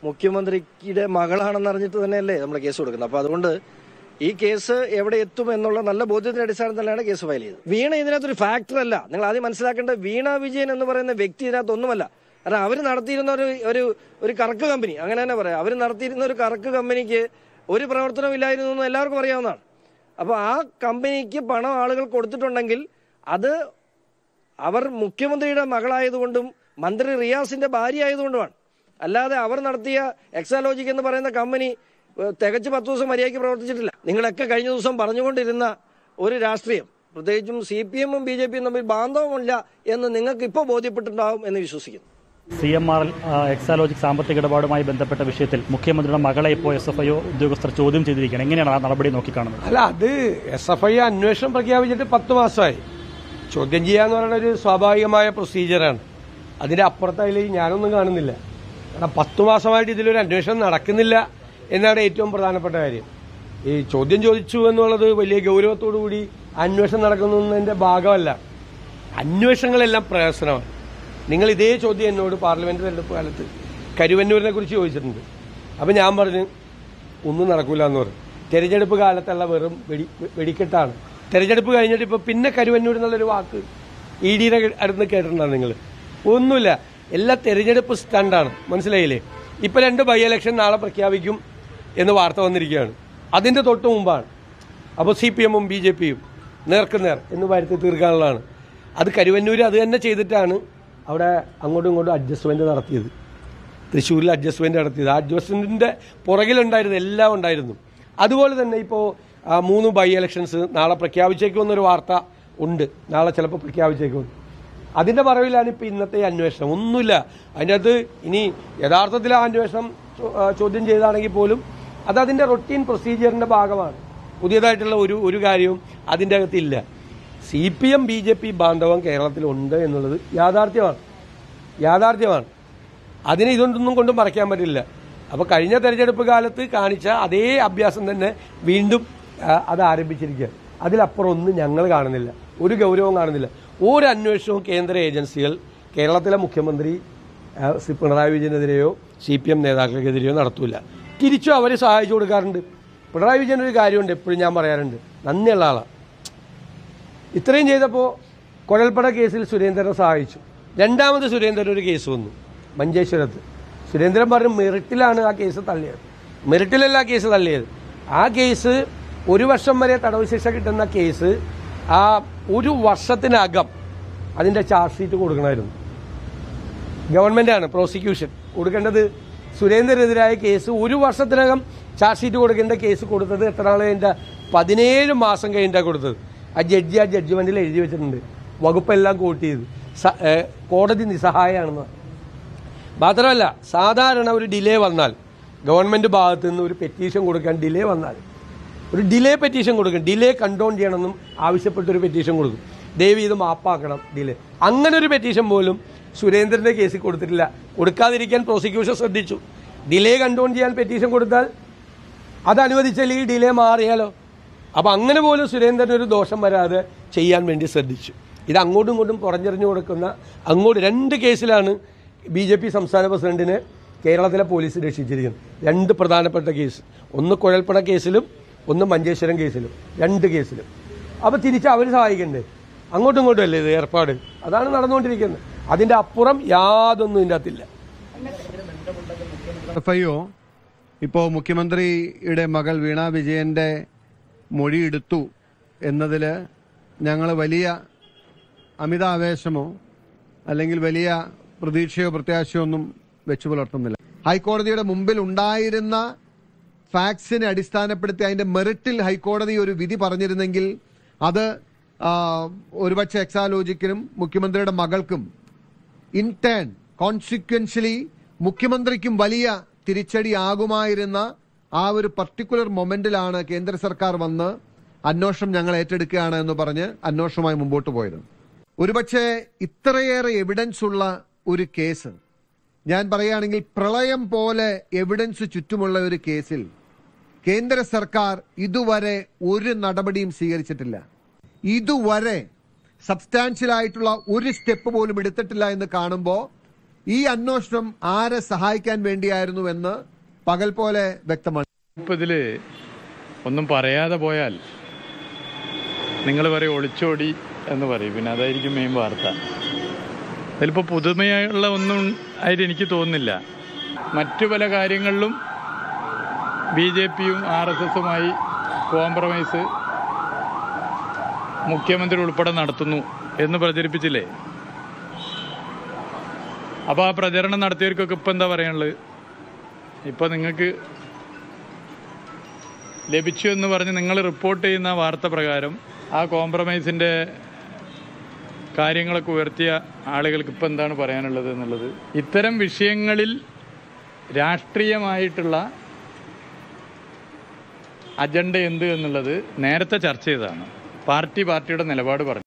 മുഖ്യമന്ത്രിയുടെ മകളാണെന്ന് അറിഞ്ഞിട്ട് തന്നെയല്ലേ നമ്മൾ കേസ് കൊടുക്കുന്നത് അപ്പൊ അതുകൊണ്ട് ഈ കേസ് എവിടെ എത്തും എന്നുള്ള നല്ല ബോധ്യത്തിന്റെ അടിസ്ഥാനത്തിലാണ് കേസ് ഫയൽ ചെയ്തത് വീണ ഇതിനകത്തൊരു ഫാക്ടർ അല്ല നിങ്ങൾ ആദ്യം മനസ്സിലാക്കേണ്ട വീണ വിജയൻ എന്ന് പറയുന്ന വ്യക്തി ഇതിനകത്തൊന്നുമല്ല കാരണം അവർ നടത്തിയിരുന്ന ഒരു ഒരു ഒരു കറക്ക് കമ്പനി അങ്ങനെ തന്നെ പറയാം അവർ നടത്തിയിരുന്ന ഒരു കറക്ക് കമ്പനിക്ക് ഒരു പ്രവർത്തനം ഇല്ലായിരുന്നു എന്ന് എല്ലാവർക്കും അറിയാവുന്നതാണ് അപ്പോൾ ആ കമ്പനിക്ക് പണം ആളുകൾ കൊടുത്തിട്ടുണ്ടെങ്കിൽ അത് അവർ മുഖ്യമന്ത്രിയുടെ മകളായതുകൊണ്ടും മന്ത്രി റിയാസിന്റെ ഭാര്യ ആയതുകൊണ്ടുമാണ് അല്ലാതെ അവർ നടത്തിയ എക്സാലോജിക് എന്ന് പറയുന്ന കമ്പനി ഏഹ്, തികച്ച് പത്ത് ദിവസം മര്യാദയ്ക്ക് പ്രവർത്തിച്ചിട്ടില്ല നിങ്ങളൊക്കെ കഴിഞ്ഞ ദിവസം പറഞ്ഞുകൊണ്ടിരുന്ന ഒരു രാഷ്ട്രീയം പ്രത്യേകിച്ചും സി പി എമ്മും ബി ജെ പിയും തമ്മിൽ ബാന്ധവമില്ല എന്ന് നിങ്ങൾക്ക് ഇപ്പോൾ ബോധ്യപ്പെട്ടിട്ടുണ്ടാവും എന്ന് വിശ്വസിക്കുന്നു സി എം ആർ എക്സാലോജിക് സാമ്പത്തിക ഇടപാടുമായി ബന്ധപ്പെട്ട വിഷയത്തിൽ മുഖ്യമന്ത്രിയുടെ മകളെ ഇപ്പോൾ എസ് എഫ് ഐ ഉദ്യോഗസ്ഥർ ചോദ്യം ചെയ്തിരിക്കുകയാണ് എങ്ങനെയാണ് ആ നടപടി നോക്കിക്കാണുന്നത് അല്ല അത് എസ് എഫ് ഐ അന്വേഷണം പ്രഖ്യാപിച്ചിട്ട് പത്ത് മാസമായി ചോദ്യം ചെയ്യാന്ന് പറയുന്ന ഒരു സ്വാഭാവികമായ പ്രൊസീജിയറാണ് അതിന്റെ അപ്പുറത്തായി ഞാനൊന്നും കാണുന്നില്ല കാരണം പത്ത് മാസമായിട്ട് ഇതിലൊരു അന്വേഷണം നടക്കുന്നില്ല എന്നാണ് ഏറ്റവും പ്രധാനപ്പെട്ട കാര്യം ഈ ചോദ്യം ചോദിച്ചു എന്നുള്ളത് വലിയ ഗൗരവത്തോടു കൂടി അന്വേഷണം നടക്കുന്നതിന്റെ ഭാഗമല്ല അന്വേഷണങ്ങളെല്ലാം പ്രഹസനമാണ് നിങ്ങൾ ഇതേ ചോദ്യം എന്നോട് പാർലമെന്റ് തെരഞ്ഞെടുപ്പ് കാലത്ത് കരുവന്നൂരിനെ കുറിച്ച് ചോദിച്ചിട്ടുണ്ട് അപ്പൊ ഞാൻ പറഞ്ഞു ഒന്നും നടക്കൂല എന്ന് പറഞ്ഞു തെരഞ്ഞെടുപ്പ് കാലത്തുള്ള വെറും വെടി വെടിക്കെട്ടാണ് തെരഞ്ഞെടുപ്പ് കഴിഞ്ഞിട്ട് ഇപ്പൊ പിന്നെ കരുവന്നൂർ എന്നുള്ളൊരു വാക്ക് ഇ ഡിയുടെ അടുത്ത് കേട്ടിട്ടുണ്ടാണ് നിങ്ങൾ ഒന്നുമില്ല എല്ലാ തെരഞ്ഞെടുപ്പ് സ്റ്റണ്ടാണ് മനസ്സിലായില്ലേ ഇപ്പൊ രണ്ട് ബൈ ഇലക്ഷൻ നാളെ പ്രഖ്യാപിക്കും എന്ന് വാർത്ത വന്നിരിക്കുകയാണ് അതിന്റെ തൊട്ട് മുമ്പാണ് അപ്പോൾ സി പി എമ്മും ബി ജെ പിയും നേർക്കുനേർ എന്ന് വരുത്തി തീർക്കാനുള്ളതാണ് അത് കരുവന്നൂർ അത് തന്നെ ചെയ്തിട്ടാണ് അവിടെ അങ്ങോട്ടും ഇങ്ങോട്ടും അഡ്ജസ്റ്റ്മെന്റ് നടത്തിയത് തൃശ്ശൂരിൽ അഡ്ജസ്റ്റ്മെന്റ് നടത്തിയത് ആ അഡ്ജസ്റ്റ്മെന്റിന്റെ പുറകിലുണ്ടായിരുന്നത് എല്ലാം ഉണ്ടായിരുന്നു അതുപോലെ തന്നെ ഇപ്പോൾ മൂന്ന് ബൈ ഇലക്ഷൻസ് നാളെ പ്രഖ്യാപിച്ചേക്കുമെന്നൊരു വാർത്ത ഉണ്ട് നാളെ ചിലപ്പോൾ പ്രഖ്യാപിച്ചേക്കും അതിന്റെ മറവിലാണ് ഇപ്പോൾ ഇന്നത്തെ ഈ അന്വേഷണം ഒന്നുമില്ല അതിനകത്ത് ഇനി യഥാർത്ഥത്തിൽ ആ അന്വേഷണം ചോ- ആ, ചോദ്യം ചെയ്താണെങ്കിൽ പോലും അത് അതിന്റെ റൊട്ടീൻ പ്രൊസീജിയറിന്റെ ഭാഗമാണ് പുതിയതായിട്ടുള്ള ഒരു ഒരു കാര്യവും അതിൻ്റെ അകത്തില്ല C P M B J P ബാന്ധവം കേരളത്തിലുണ്ട് എന്നുള്ളത് യാഥാർത്ഥ്യമാണ് യാഥാർത്ഥ്യമാണ് അതിനെ ഇതൊന്നും കൊണ്ടും മറയ്ക്കാൻ പറ്റില്ല അപ്പോൾ കഴിഞ്ഞ തെരഞ്ഞെടുപ്പ് കാലത്ത് കാണിച്ച അതേ അഭ്യാസം തന്നെ വീണ്ടും ആ, അത് ആരംഭിച്ചിരിക്കുക അതിലപ്പുറം ഒന്നും ഞങ്ങൾ കാണുന്നില്ല ഒരു ഗൗരവവും കാണുന്നില്ല ഒരു അന്വേഷണവും കേന്ദ്ര ഏജൻസികൾ കേരളത്തിലെ മുഖ്യമന്ത്രി ആ, ശ്രീ പിണറായി വിജയനെതിരെയോ സി പി എം നേതാക്കൾക്കെതിരെയോ നടത്തൂല തിരിച്ചും അവർ സഹായിച്ചു കൊടുക്കാറുണ്ട് പിണറായി വിജയൻ ഒരു കാര്യമുണ്ട് എപ്പോഴും ഞാൻ പറയാറുണ്ട് നന്ദിയുള്ള ആളാണ് ഇത്രയും ചെയ്തപ്പോൾ കുഴൽപ്പട കേസിൽ സുരേന്ദ്രനെ സഹായിച്ചു രണ്ടാമത് സുരേന്ദ്രൻ ഒരു കേസ് വന്നു മഞ്ചേശ്വരത്ത് സുരേന്ദ്രൻ പറഞ്ഞു മെറിറ്റിലാണ് ആ കേസ് തള്ളിയത് മെറിറ്റിലല്ല ആ കേസ് തള്ളിയത് ആ കേസ് ഒരു വർഷം വരെ തടവ് ശിക്ഷ കിട്ടുന്ന കേസ് ആ ഒരു വർഷത്തിനകം അതിന്റെ ചാർജ് ഷീറ്റ് കൊടുക്കണമായിരുന്നു ഗവൺമെന്റാണ് പ്രോസിക്യൂഷൻ കൊടുക്കേണ്ടത് സുരേന്ദ്രനെതിരായ കേസ് ഒരു വർഷത്തിനകം ചാർജ് ഷീറ്റ് കൊടുക്കേണ്ട കേസ് കൊടുത്തത് എത്ര നാൾ കഴിഞ്ഞ പതിനേഴ് മാസം കഴിഞ്ഞിട്ടാണ് കൊടുത്തത് ആ ജഡ്ജി ആ ജഡ്ജ്മെന്റിൽ എഴുതി വെച്ചിട്ടുണ്ട് വകുപ്പെല്ലാം കോട്ട് ചെയ്ത് സ- ഏ, കോടതി നിസ്സഹായാണെന്ന് മാത്രമല്ല സാധാരണ ഒരു ഡിലേ വന്നാൽ ഗവൺമെന്റ് ഭാഗത്ത് നിന്ന് ഒരു പെറ്റീഷൻ കൊടുക്കാൻ ഡിലേ വന്നാൽ ഒരു ഡിലേ പെറ്റീഷൻ കൊടുക്കും ഡിലേ കൺട്രോൾ ചെയ്യണമെന്നും ആവശ്യപ്പെട്ടൊരു പെറ്റീഷൻ കൊടുക്കും ദയവ് ഇത് മാപ്പാക്കണം ഡിലേ അങ്ങനെ ഒരു പെറ്റീഷൻ പോലും സുരേന്ദ്രന്റെ കേസിൽ കൊടുത്തിട്ടില്ല കൊടുക്കാതിരിക്കാൻ പ്രോസിക്യൂഷൻ ശ്രദ്ധിച്ചു ഡിലേ കൺട്രോൾ ചെയ്യാൻ പെറ്റീഷൻ കൊടുത്താൽ അത് അനുവദിച്ചാൽ ഈ ഡിലേ മാറിയാലോ അപ്പൊ അങ്ങനെ പോലും സുരേന്ദ്രന് ഒരു ദോഷം വരാതെ ചെയ്യാൻ വേണ്ടി ശ്രദ്ധിച്ചു ഇത് അങ്ങോട്ടും ഇങ്ങോട്ടും പുറഞ്ഞെറിഞ്ഞു കൊടുക്കുന്ന അങ്ങോട്ട് രണ്ട് കേസിലാണ് ബി ജെ പി സംസ്ഥാന പ്രസിഡന്റിനെ കേരളത്തിലെ പോലീസ് രക്ഷിച്ചിരിക്കുന്നത് രണ്ട് പ്രധാനപ്പെട്ട കേസ് ഒന്ന് കുഴൽപ്പണ കേസിലും ഒന്ന് മഞ്ചേശ്വരം കേസിലും രണ്ട് കേസിലും അപ്പൊ തിരിച്ച് അവർ സഹായിക്കണ്ടേ അങ്ങോട്ടും ഇങ്ങോട്ടും അല്ലേ ഇത് ഏർപ്പാട് അതാണ് നടന്നുകൊണ്ടിരിക്കുന്നത് അതിന്റെ അപ്പുറം യാതൊന്നും ഇതിൻ്റെ അകത്തില്ല എഫ് ഐ ഒ ഇപ്പോൾ മുഖ്യമന്ത്രിയുടെ മകൾ വീണ വിജയന്റെ മൊഴി എടുത്തു എന്നതിൽ ഞങ്ങൾ വലിയ അമിതാവേശമോ അല്ലെങ്കിൽ വലിയ പ്രതീക്ഷയോ പ്രത്യാശയോ ഒന്നും വെച്ചു പുലർത്തുന്നില്ല ഹൈക്കോടതിയുടെ മുമ്പിൽ ഉണ്ടായിരുന്ന ഫാക്സിനെ അടിസ്ഥാനപ്പെടുത്തി അതിന്റെ മെറിറ്റിൽ ഹൈക്കോടതി ഒരു വിധി പറഞ്ഞിരുന്നെങ്കിൽ അത് ആ, ഒരുപക്ഷെ എക്സാലോജിക്കിനും മുഖ്യമന്ത്രിയുടെ മകൾക്കും ഇൻ ടേൺ കോൺസിക്വൻഷ്യലി മുഖ്യമന്ത്രിക്കും വലിയ തിരിച്ചടി ആകുമായിരുന്ന ആ ഒരു പർട്ടിക്കുലർ മൊമെന്റിലാണ് കേന്ദ്ര സർക്കാർ വന്ന് അന്വേഷണം ഞങ്ങൾ ഏറ്റെടുക്കുകയാണ് എന്ന് പറഞ്ഞ് അന്വേഷണവുമായി മുമ്പോട്ട് പോയത് ഒരുപക്ഷെ ഇത്രയേറെ എവിഡൻസ് ഉള്ള ഒരു കേസ് ഞാൻ പറയുകയാണെങ്കിൽ പ്രളയം പോലെ എവിഡൻസ് ചുറ്റുമുള്ള ഒരു കേസിൽ കേന്ദ്ര സർക്കാർ ഇതുവരെ ഒരു നടപടിയും സ്വീകരിച്ചിട്ടില്ല ഇതുവരെ സബ്സ്റ്റാൻഷ്യൽ ആയിട്ടുള്ള ഒരു സ്റ്റെപ്പ് പോലും എടുത്തിട്ടില്ല എന്ന് കാണുമ്പോൾ ഈ അന്വേഷണം ആരെ സഹായിക്കാൻ വേണ്ടിയായിരുന്നുവെന്ന് പകൽ പോലെ വ്യക്തമാണ് ഇപ്പം ഇതിൽ ഒന്നും പറയാതെ പോയാൽ നിങ്ങൾ പറയും ഒളിച്ചോടി എന്ന് പറയും പിന്നെ അതായിരിക്കും മെയിൻ വാർത്ത അതിലിപ്പോൾ പുതുമയുള്ള ഒന്നും ആയിട്ട് എനിക്ക് തോന്നുന്നില്ല മറ്റു പല കാര്യങ്ങളിലും ബി ജെ പിയും ആർ എസ് എസുമായി കോംപ്രമൈസ് മുഖ്യമന്ത്രി ഉൾപ്പെടെ നടത്തുന്നു എന്ന് പ്രചരിപ്പിച്ചില്ലേ അപ്പോൾ ആ പ്രചരണം നടത്തിയവർക്കൊക്കെ ഇപ്പം എന്താ പറയാനുള്ളത് ഇപ്പോൾ നിങ്ങൾക്ക് ലഭിച്ചു എന്ന് പറഞ്ഞ് നിങ്ങൾ റിപ്പോർട്ട് ചെയ്യുന്ന വാർത്ത പ്രകാരം ആ കോംപ്രമൈസിൻ്റെ കാര്യങ്ങളൊക്കെ ഉയർത്തിയ ആളുകൾക്ക് ഇപ്പം എന്താണ് പറയാനുള്ളത് എന്നുള്ളത് ഇത്തരം വിഷയങ്ങളിൽ രാഷ്ട്രീയമായിട്ടുള്ള അജണ്ട എന്ത് എന്നുള്ളത് നേരത്തെ ചർച്ച ചെയ്തതാണ് പാർട്ടി പാർട്ടിയുടെ നിലപാട് പറഞ്ഞു